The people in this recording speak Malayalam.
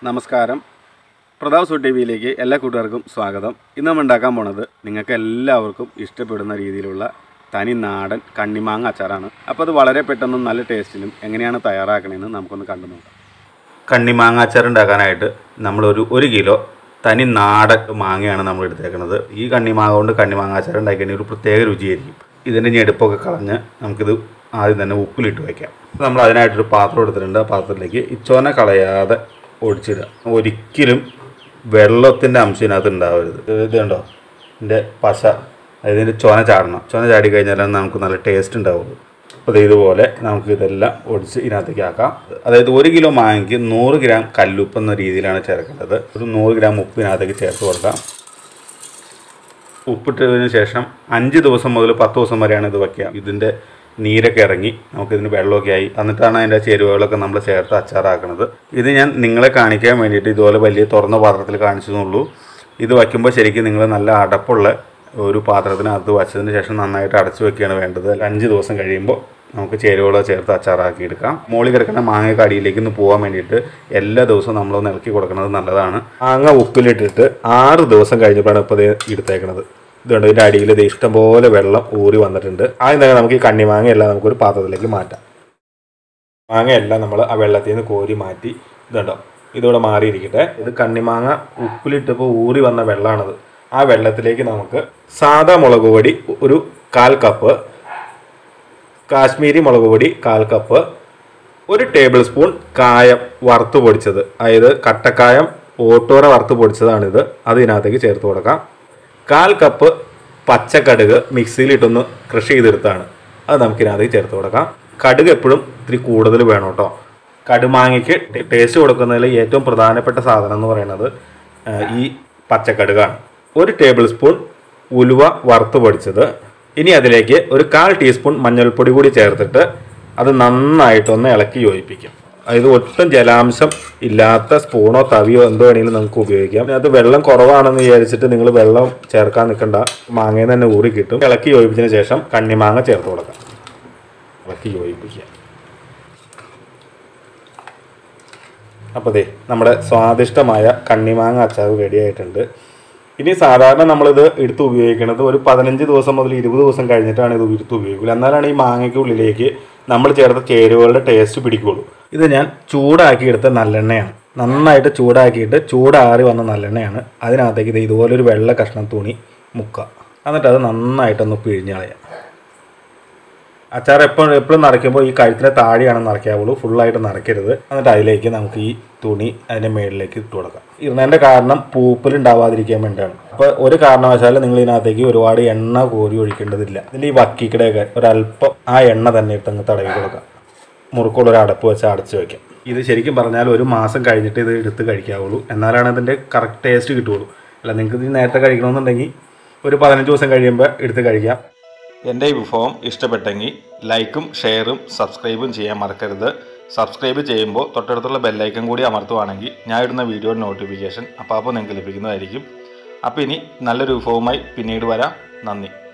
നമസ്കാരം പ്രതാപ് സു ടി വിയിലേക്ക് എല്ലാ കൂട്ടുകാർക്കും സ്വാഗതം ഇന്ന് നമ്മൾ ഉണ്ടാക്കാൻ പോണത് നിങ്ങൾക്ക് എല്ലാവർക്കും ഇഷ്ടപ്പെടുന്ന രീതിയിലുള്ള തനി നാടൻ കണ്ണിമാങ്ങ അച്ചാറാണ് അപ്പോൾ അത് വളരെ പെട്ടെന്നും നല്ല ടേസ്റ്റിലും എങ്ങനെയാണ് തയ്യാറാക്കണമെന്ന് നമുക്കൊന്ന് കണ്ടു നോക്കാം കണ്ണിമാങ്ങ അച്ചാർ ഉണ്ടാക്കാനായിട്ട് നമ്മളൊരു ഒരു കിലോ തനി നാടൻ മാങ്ങയാണ് നമ്മൾ എടുത്തേക്കുന്നത് ഈ കണ്ണിമാങ്ങ കൊണ്ട് കണ്ണിമാങ്ങ അച്ചാർ ഉണ്ടാക്കിയതിന് ഒരു പ്രത്യേക രുചിയായിരിക്കും ഇതിൻ്റെ ഞെടുപ്പൊക്കെ കളഞ്ഞ് നമുക്കിത് ആദ്യം തന്നെ ഉപ്പിലിട്ട് വയ്ക്കാം അപ്പോൾ നമ്മൾ അതിനായിട്ടൊരു പാത്രം എടുത്തിട്ടുണ്ട് ആ പാത്രത്തിലേക്ക് ഇച്ചോന കളയാതെ ഒഴിച്ചിടുക ഒരിക്കലും വെള്ളത്തിൻ്റെ അംശം ഇതിനകത്ത് ഉണ്ടാവരുത് ഇത് കണ്ടോ ഇതിൻ്റെ പശ അതായത് ഇതിൻ്റെ ചൊന ചാടണം ചൊന ചാടി കഴിഞ്ഞാലാണ് നമുക്ക് നല്ല ടേസ്റ്റ് ഉണ്ടാവുള്ളൂ അപ്പോൾ ദേ ഇതുപോലെ നമുക്ക് ഇതെല്ലാം ഒടിച്ച് ഇതിനകത്തേക്ക് ആക്കാം അതായത് ഒരു കിലോ മാങ്ങയ്ക്ക് നൂറ് ഗ്രാം കല്ലുപ്പ് എന്ന രീതിയിലാണ് ചേർക്കേണ്ടത് ഒരു നൂറ് ഗ്രാം ഉപ്പ് ഇതിനകത്തേക്ക് ചേർത്ത് കൊടുക്കാം ഉപ്പിട്ടതിന് ശേഷം അഞ്ച് ദിവസം മുതൽ പത്ത് ദിവസം വരെയാണ് ഇത് വയ്ക്കുക ഇതിൻ്റെ നീരൊക്കെ ഇറങ്ങി നമുക്കിതിന് വെള്ളമൊക്കെ ആയി എന്നിട്ടാണ് അതിൻ്റെ ചേരുവകളൊക്കെ നമ്മൾ ചേർത്ത് അച്ചാറാക്കുന്നത് ഇത് ഞാൻ നിങ്ങളെ കാണിക്കാൻ വേണ്ടിയിട്ട് ഇതുപോലെ വലിയ തുറന്ന പാത്രത്തിൽ കാണിച്ചതെന്നുള്ളൂ ഇത് വയ്ക്കുമ്പോൾ ശരിക്കും നിങ്ങൾ നല്ല അടപ്പുള്ള ഒരു പാത്രത്തിനകത്ത് വച്ചതിന് ശേഷം നന്നായിട്ട് അടച്ചു വെക്കുകയാണ് വേണ്ടത് അഞ്ച് ദിവസം കഴിയുമ്പോൾ നമുക്ക് ചേരുവകൾ ചേർത്ത് അച്ചാറാക്കി എടുക്കാം മോളിൽ കിടക്കുന്ന മാങ്ങ അടിയിലേക്ക് ഒന്ന് പോകാൻ വേണ്ടിയിട്ട് എല്ലാ ദിവസവും നമ്മളൊന്ന് ഇളക്കി കൊടുക്കുന്നത് നല്ലതാണ് മാങ്ങ ഉപ്പിലിട്ടിട്ട് ആറ് ദിവസം കഴിഞ്ഞപ്പോഴാണ് ഇപ്പോൾ ഇത് എടുത്തേക്കണത് ഇതുകൊണ്ട് ഇതിൻ്റെ അടിയിൽ ഇത് ഇഷ്ടംപോലെ വെള്ളം ഊറി വന്നിട്ടുണ്ട് ആദ്യം തന്നെ നമുക്ക് ഈ കണ്ണിമാങ്ങ എല്ലാം നമുക്കൊരു പാത്രത്തിലേക്ക് മാറ്റാം മാങ്ങയെല്ലാം നമ്മൾ ആ വെള്ളത്തിൽ നിന്ന് കോരി മാറ്റി ഇതുണ്ടോ ഇതിവിടെ മാറിയിരിക്കട്ടെ ഇത് കണ്ണിമാങ്ങ ഉപ്പിലിട്ടപ്പോൾ ഊറി വന്ന വെള്ളമാണത് ആ വെള്ളത്തിലേക്ക് നമുക്ക് സാദാ മുളക് പൊടി ഒരു കാൽ കപ്പ് കാശ്മീരി മുളക് പൊടി കാൽ കപ്പ് ഒരു ടേബിൾ സ്പൂൺ കായം വറുത്ത് പൊടിച്ചത് അതായത് കട്ടക്കായം ഓട്ടോറ വറുത്ത് പൊടിച്ചതാണിത് അത് ഇതിനകത്തേക്ക് ചേർത്ത് കൊടുക്കാം കാൽ കപ്പ് പച്ചക്കടുക് മിക്സിയിലിട്ടൊന്ന് ക്രഷ് ചെയ്തെടുത്താണ് അത് നമുക്ക് ഇതിനകത്തേക്ക് ചേർത്ത് കൊടുക്കാം കടുക് എപ്പോഴും ഇത്തിരി കൂടുതൽ വേണം കേട്ടോ കടുമാങ്ങയ്ക്ക് ടേസ്റ്റ് കൊടുക്കുന്നതിൽ ഏറ്റവും പ്രധാനപ്പെട്ട സാധനം എന്ന് പറയുന്നത് ആ, ഈ പച്ചക്കടുകാണ് ഒരു ടേബിൾ സ്പൂൺ ഉലുവ വറുത്ത് പൊടിച്ചത് ഇനി അതിലേക്ക് ഒരു കാൽ ടീസ്പൂൺ മഞ്ഞൾപ്പൊടി കൂടി ചേർത്തിട്ട് അത് നന്നായിട്ടൊന്ന് ഇളക്കി യോജിപ്പിക്കും അതായത് ഒട്ടും ജലാംശം ഇല്ലാത്ത സ്പൂണോ തവിയോ എന്തോ വേണമെങ്കിലും നമുക്ക് ഉപയോഗിക്കാം അത് വെള്ളം കുറവാണെന്ന് വിചാരിച്ചിട്ട് നിങ്ങൾ വെള്ളം ചേർക്കാൻ നിൽക്കണ്ട മാങ്ങയിൽ തന്നെ ഊറി കിട്ടും ഇളക്കി യോജിപ്പിച്ചതിന് ശേഷം കണ്ണിമാങ്ങ ചേർത്ത് കൊടുക്കാം ഇളക്കി യോജിപ്പിക്കുക അപ്പോൾ ദേ നമ്മുടെ സ്വാദിഷ്ടമായ കണ്ണിമാങ്ങ അച്ചാർ റെഡി ആയിട്ടുണ്ട് ഇനി സാധാരണ നമ്മളിത് എടുത്ത് ഉപയോഗിക്കുന്നത് ഒരു പതിനഞ്ച് ദിവസം മുതൽ ഇരുപത് ദിവസം കഴിഞ്ഞിട്ടാണ് ഇത് എടുത്ത് ഉപയോഗിക്കുക എന്നാലാണ് ഈ മാങ്ങയ്ക്ക് ഉള്ളിലേക്ക് നമ്മൾ ചേർത്ത ചേരുവകളുടെ ടേസ്റ്റ് പിടിക്കുകയുള്ളൂ ഇത് ഞാൻ ചൂടാക്കി എടുത്ത നല്ലെണ്ണയാണ് നന്നായിട്ട് ചൂടാക്കിയിട്ട് ചൂടാറി വന്ന നല്ലെണ്ണയാണ് അതിനകത്തേക്ക് ഇത് ഇതുപോലൊരു വെള്ള കഷ്ണം തുണി മുക്കുക എന്നിട്ട് അത് നന്നായിട്ടൊന്ന് പിഴിഞ്ഞ് കളയാം അച്ചാർ എപ്പോഴും എപ്പോഴും നിറയ്ക്കുമ്പോൾ ഈ കഴുത്തിലെ താഴെയാണ് നിറയ്ക്കാവുള്ളൂ ഫുള്ളായിട്ട് നിറയ്ക്കരുത് എന്നിട്ട് അതിലേക്ക് നമുക്ക് ഈ തുണി അതിൻ്റെ മേളിലേക്ക് ഇട്ട് കൊടുക്കാം ഇടുന്നതിൻ്റെ കാരണം പൂപ്പൽ ഉണ്ടാവാതിരിക്കാൻ വേണ്ടിയാണ് അപ്പോൾ ഒരു കാരണവശാലും നിങ്ങൾ ഇതിനകത്തേക്ക് ഒരുപാട് എണ്ണ കോരി ഒഴിക്കേണ്ടതില്ല ഇതിൽ ഈ വക്കിക്കടെയൊക്കെ ഒരല്പം ആ എണ്ണ തന്നെ ഇട്ട് അങ്ങ് തടവി കൊടുക്കാം മുറുക്കുള്ള ഒരു അടപ്പ് വെച്ച് അടച്ച് വയ്ക്കാം ഇത് ശരിക്കും പറഞ്ഞാൽ ഒരു മാസം കഴിഞ്ഞിട്ട് ഇത് എടുത്ത് കഴിക്കാവുള്ളൂ എന്നാലാണ് അതിൻ്റെ കറക്റ്റ് ടേസ്റ്റ് കിട്ടുകയുള്ളൂ അല്ല നിങ്ങൾക്ക് ഇത് നേരത്തെ കഴിക്കണമെന്നുണ്ടെങ്കിൽ ഒരു പതിനഞ്ച് ദിവസം കഴിയുമ്പോൾ എടുത്ത് കഴിക്കാം എൻ്റെ ഈ വിഭവം ഇഷ്ടപ്പെട്ടെങ്കിൽ ലൈക്കും ഷെയറും സബ്സ്ക്രൈബും ചെയ്യാൻ മറക്കരുത് സബ്സ്ക്രൈബ് ചെയ്യുമ്പോൾ തൊട്ടടുത്തുള്ള ബെല്ലൈക്കൻ കൂടി അമർത്തുവാണെങ്കിൽ ഞാൻ ഇടുന്ന വീഡിയോ നോട്ടിഫിക്കേഷൻ അപ്പോൾ അപ്പോൾ നിങ്ങൾക്ക് ലഭിക്കുന്നതായിരിക്കും അപ്പോൾ ഇനി നല്ലൊരു വിഭവമായി പിന്നീട് വരാം നന്ദി